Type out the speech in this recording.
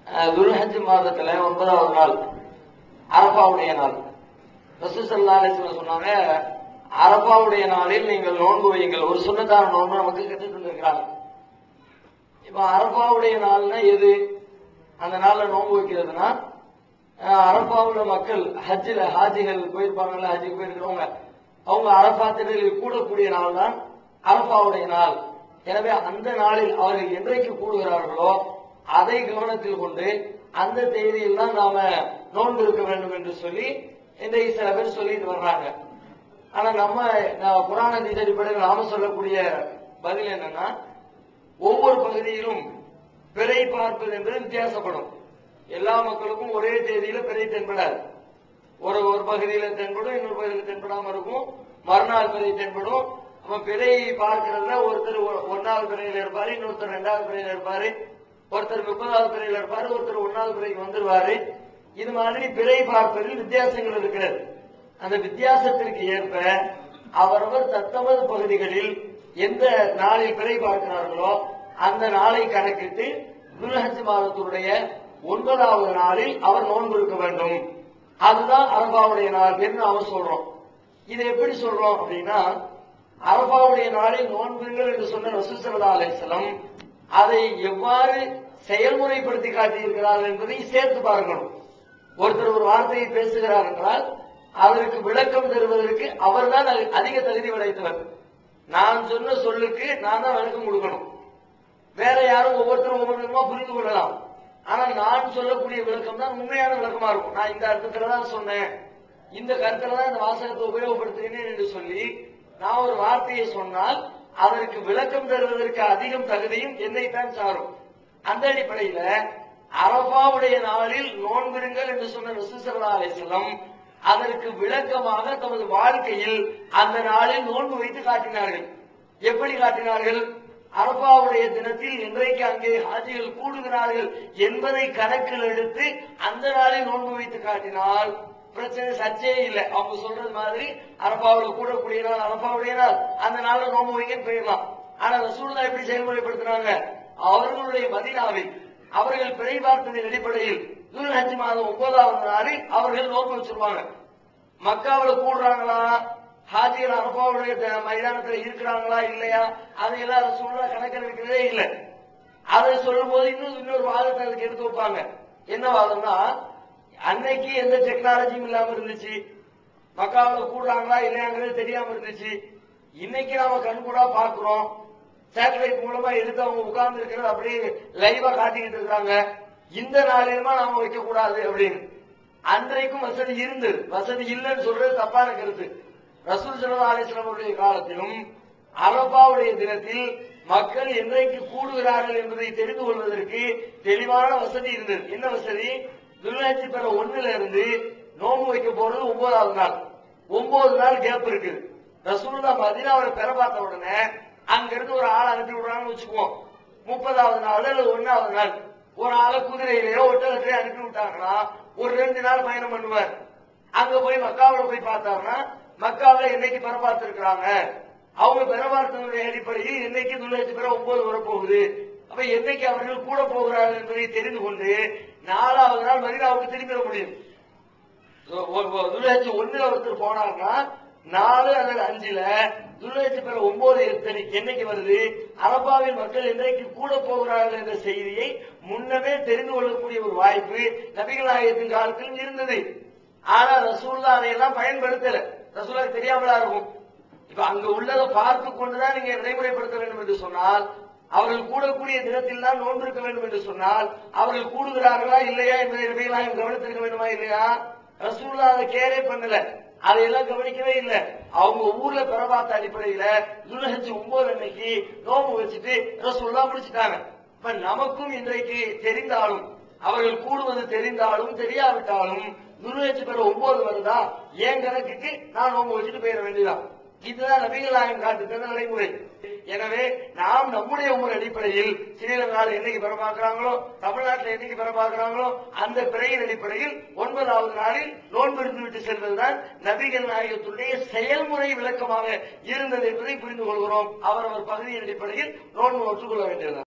அஹ், துல்ஹஜ் மாதத்துல ஒன்பதாவது நாள் அரபாவுடைய நாள் ரசூசல்லா அலிஸ்வரம் சொன்னாங்க அரபாவுடைய நாளில் நீங்கள் நோன்பு வையுங்கள் ஒரு சுண்ணத்தான நோன்பு நமக்கு கற்றுத் தந்திருக்கிறாங்க இப்ப அரபாவுடைய நாள்னா எது அந்த நாள்ல நோன்பு வைக்கிறதுனா அஹ், அரபாவுல மக்கள் ஹஜ்ஜில் ஹாஜிகள் போயிருப்பாங்கல்ல ஹஜ்ஜுக்கு போயிருக்கிறவங்க அவங்க அரபா திடலில் கூடக்கூடிய நாள் தான் அரபாவுடைய நாள் எனவே அந்த நாளில் அவர்கள் என்றைக்கு கூடுகிறார்களோ அதை கவனத்தில் கொண்டு அந்த தேதியில் தான் நாம நோன்பு இருக்க வேண்டும் என்று சொல்லி இன்றைக்கு சில பேர் சொல்லிட்டு வர்றாங்க ஆனா நம்ம நான் புராண அடிப்படையில் நாம சொல்லக்கூடிய பதில் என்னன்னா ஒவ்வொரு பகுதியிலும் பிறை பார்ப்பது என்பது வித்தியாசப்படும் எல்லா மக்களுக்கும் ஒரே தேதியில பிறை தென்படாது ஒரு ஒரு பகுதியில தென்படும் இன்னொரு பகுதியில தென்படாம இருக்கும் மறுநாள் பிறை தென்படும் அப்ப பிறை பார்க்கறதுல ஒருத்தர் ஒ- ஒண்ணாவது பிறையில இருப்பாரு இன்னொருத்தர் ரெண்டாவது பிறையில இருப்பாரு ஒருத்தர் முப்பதாவது பிறையில இருப்பாரு ஒருத்தர் ஒண்ணாவது பிறைக்கு வந்துருவாரு இது மாதிரி பிறை பார்ப்பதில் வித்தியாசங்கள் இருக்கிறது அந்த வித்தியாசத்திற்கு ஏற்ப அவரவர் தத்தமது பகுதிகளில் எந்த நாளில் பிறை பார்க்கிறார்களோ அந்த நாளை கணக்கிட்டு துல்ஹஜ் மாதத்துடைய ஒன்பதாவது நாளில் அவர் நோன்பு இருக்க வேண்டும் அதுதான் அரபாவுடைய நாள் என்று நாம சொல்றோம் இதை எப்படி சொல்றோம் அப்படின்னா அரபாவுடைய நாளில் நோன்புங்கள் என்று சொன்ன ரசூசல்லா அலிஸ்லம் அதை எவ்வாறு செயல்முறைப்படுத்தி காட்டியிருக்கிறார்கள் என்பதை சேர்த்து பார்க்கணும் ஒருத்தர் ஒரு வார்த்தையை பேசுகிறார் என்றால் அதற்கு விளக்கம் தருவதற்கு அவர்தான் அதி- அதிக தகுதி படைத்தவர் நான் சொன்ன சொல்லுக்கு நான் தான் விளக்கம் கொடுக்கணும் வேற யாரும் ஒவ்வொருத்தரும் ஒவ்வொரு விதமா புரிந்து கொள்ளலாம் ஆனா நான் சொல்லக்கூடிய விளக்கம் தான் உண்மையான விளக்கமா இருக்கும் நான் இந்த அர்த்தத்துல தான் சொன்னேன் இந்த கருத்துல தான் இந்த வாசகத்தை உபயோகப்படுத்துகிறேன் என்று சொல்லி நான் ஒரு வார்த்தையை சொன்னால் அதற்கு விளக்கம் தருவதற்கு அதிகம் தகுதியும் என்னைத்தான் சாரும் அந்த அடிப்படையில அரபாவுடைய நாளில் நோன்பிருங்கள் என்று சொன்ன ரசூசல்லா அலிஸ்லம் அதற்கு விளக்கமாக தமது வாழ்க்கையில் அந்த நாளில் நோன்பு வைத்து காட்டினார்கள் எப்படி காட்டினார்கள் அரபாவுடைய தினத்தில் இன்றைக்கு அங்கே ஹாஜிகள் கூடுகிறார்கள் என்பதை கணக்கில் எடுத்து அந்த நாளில் நோன்பு வைத்து காட்டினால் பிரச்சனை சர்ச்சையே இல்லை அவங்க சொல்றது மாதிரி அரபாவில் கூடக்கூடிய நாள் அரபாவுடைய நாள் அந்த நாள்ல நோன்பு வைங்கன்னு போயிடலாம் ஆனா ரசூலுல்லாஹ் எப்படி செயல்முறைப்படுத்தினாங்க அவர்களுடைய மதீனாவில் அவர்கள் பிறை பார்த்ததின் அடிப்படையில் துல்ஹஜ் மாதம் ஒன்பதாவது நாளில் அவர்கள் நோன்பு வச்சிருவாங்க மக்காவுல கூடுறாங்களா ஹாஜிகள் அரபாவுடைய த- மைதானத்துல இருக்கிறாங்களா இல்லையா அதையெல்லாம் ரசூலுல்லாஹ் கணக்கில் வைக்கிறதே இல்லை அதை சொல்லும் போது இன்னும் இன்னொரு வாதத்தை அதுக்கு எடுத்து வைப்பாங்க என்ன வாதம்னா அன்னைக்கு எந்த டெக்னாலஜியும் இல்லாம இருந்துச்சு மக்காவுல கூடுறாங்களா இல்லையாங்கிறது தெரியாம இருந்துச்சு இன்னைக்கு நாம கண்கூடா பாக்குறோம் சேட்டலைட் மூலமா எடுத்து அவங்க உட்கார்ந்து இருக்கிறது அப்படியே லைவா காட்டிக்கிட்டு இருக்காங்க இந்த நாளிலுமா நாம வைக்க கூடாது அப்படின்னு அன்றைக்கும் வசதி இருந்தது வசதி இல்லைன்னு சொல்றது தப்பான கருத்து ரசூல் சல்லா அலிஸ்லாம் அவருடைய காலத்திலும் அரபாவுடைய தினத்தில் மக்கள் என்றைக்கு கூடுகிறார்கள் என்பதை தெரிந்து கொள்வதற்கு தெளிவான வசதி இருந்தது என்ன வசதி துல்ஹஜ் பெற ஒண்ணுல இருந்து நோன்பு வைக்க போறது ஒன்பதாவது நாள் ஒன்பது நாள் கேப் இருக்குது ரசூலுல்லா மதீனாவை பெற பார்த்த உடனே அங்க இருந்து ஒரு ஆள் அனுப்பி விடுறாங்கன்னு வச்சுக்குவோம் முப்பதாவது நாள் அல்லது ஒன்னாவது நாள் ஒரு ஆளை குதிரையிலேயோ ஒட்டகத்திலேயோ அனுப்பி விட்டாங்கன்னா ஒரு ரெண்டு நாள் பயணம் பண்ணுவார் அங்க போய் மக்காவுல போய் பார்த்தாருன்னா மக்காவுல என்னைக்கு பெற பார்த்திருக்கிறாங்க அவங்க பெற பார்த்தவருடைய அடிப்படையில் என்னைக்கு துல்ஹஜ் பெற ஒன்பது வரப்போகுது அப்ப என்னைக்கு அவர்கள் கூட போகிறார்கள் என்பதை தெரிந்து கொண்டு நாலாவது நாள் மதீனாவுக்கு திரும்பிட முடியும் துல்ஹஜ் ஒண்ணுல ஒருத்தர் போனாருன்னா நாலு அல்லது அஞ்சுல துல்ஹஜ் பெற ஒன்பது எத்தனை என்னைக்கு வருது அரபாவில் மக்கள் என்றைக்கு கூட போகிறார்கள் என்ற செய்தியை முன்னமே தெரிந்து கொள்ளக்கூடிய ஒரு வாய்ப்பு நபிகள் நாயகத்தின் காலத்தில் இருந்தது ஆனா ரசூல்லா அதையெல்லாம் பயன்படுத்தல ரசூல்லா தெரியாமலா இருக்கும் இப்ப அங்க உள்ளதை பார்த்து கொண்டுதான் நீங்க நடைமுறைப்படுத்த வேண்டும் என்று சொன்னால் அவர்கள் கூடக்கூடிய தினத்தில் தான் நோன்பு இருக்க வேண்டும் என்று சொன்னால் அவர்கள் கூடுகிறார்களா இல்லையா என்பதை நபிகளாயும் கவனித்திருக்க வேண்டுமா இல்லையா ரசூல்லா அதை கேரே பண்ணல அதையெல்லாம் கவனிக்கவே இல்லை அவங்க ஊர்ல பெறபாத்த அடிப்படையில துல்ஹஜ் ஒன்பது அன்னைக்கு நோம்பு வச்சுட்டு ரசூல்லா முடிச்சிட்டாங்க இப்ப நமக்கும் இன்றைக்கு தெரிந்தாலும் அவர்கள் கூடுவது தெரிந்தாலும் தெரியாவிட்டாலும் துல்ஹஜ் பெற ஒன்பது வருதா என் கணக்குக்கு நான் நோம்பு வச்சுட்டு போயிட வேண்டியதான் இதுதான் நபிகள் நாயகம் காட்டு தந்த நடைமுறை எனவே நாம் நம்முடைய உமர் அடிப்படையில் ஸ்ரீலங்காவில் என்னைக்கு பெற பார்க்கிறாங்களோ தமிழ்நாட்டில் என்னைக்கு பெற பார்க்கிறாங்களோ அந்த பிறையின் அடிப்படையில் ஒன்பதாவது நாளில் நோன்பு இருந்து விட்டு செல்வதுதான் நபிகள் நாயகத்துடைய செயல்முறை விளக்கமாக இருந்தது என்பதை புரிந்து கொள்கிறோம் அவரவர் பகுதியின் அடிப்படையில் நோன்பு ஒற்றுக்கொள்ள வேண்டியது